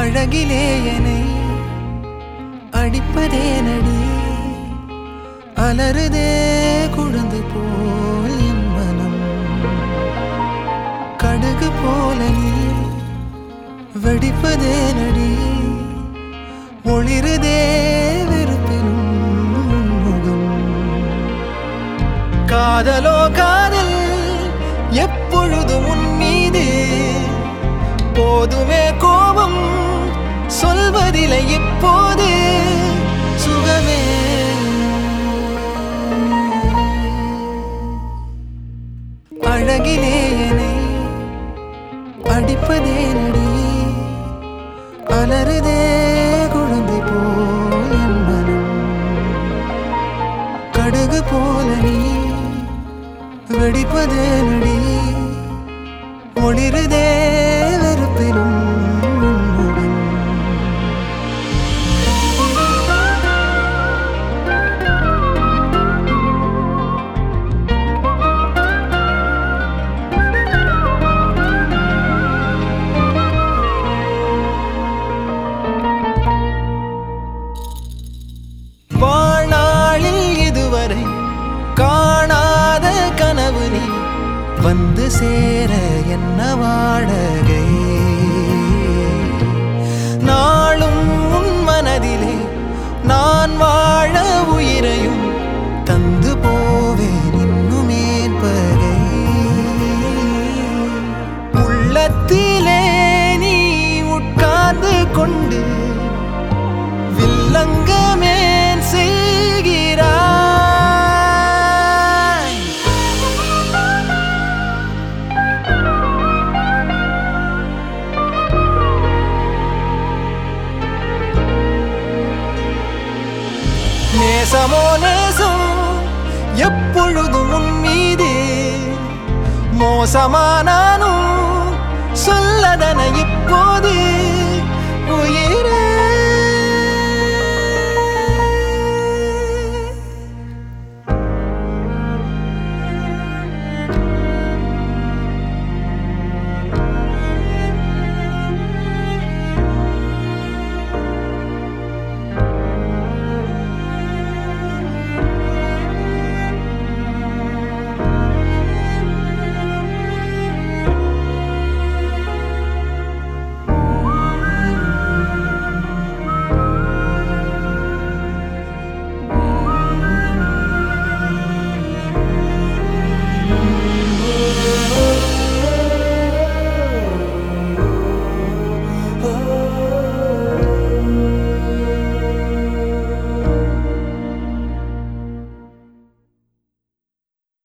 அழகிலே என்னை அடிப்பதே நடி அலறுதே குழந்து போல் என் மனம் கடுகு போல நீ வெடிப்பதே நடி ஒளிருதே வெறுப்பிலும் உன்முகம் காதலோ காதல் எப்பொழுதும் உன் மீது போதுமே கோபம் சொல்வதில்லை இப்போது சுகமே அழகிலே என்னை அடிப்பதே நடி அலறுதே குழந்தை போல் என் மனம் கடுகு போல நீ வெடிப்பதே நடி ஒளிருதே வெறுப்பிலும் உன்முகம் வாழ்நாளில் இதுவரை காணாத கனவு நீ வந்து சேர என்ன வாடகை நாளும் உன் மனதிலே நான் வாழ உயிரையும் தந்து போவேன் இன்னும் ஏற்பகை உள்ளத்திலே நீ உட்கார்ந்து கொண்டு வில்லங்கமேன் செய்கிறாய் நேசமோ நேசம் எப்பொழுதும் உன் மீது மோசமானானும் சொல்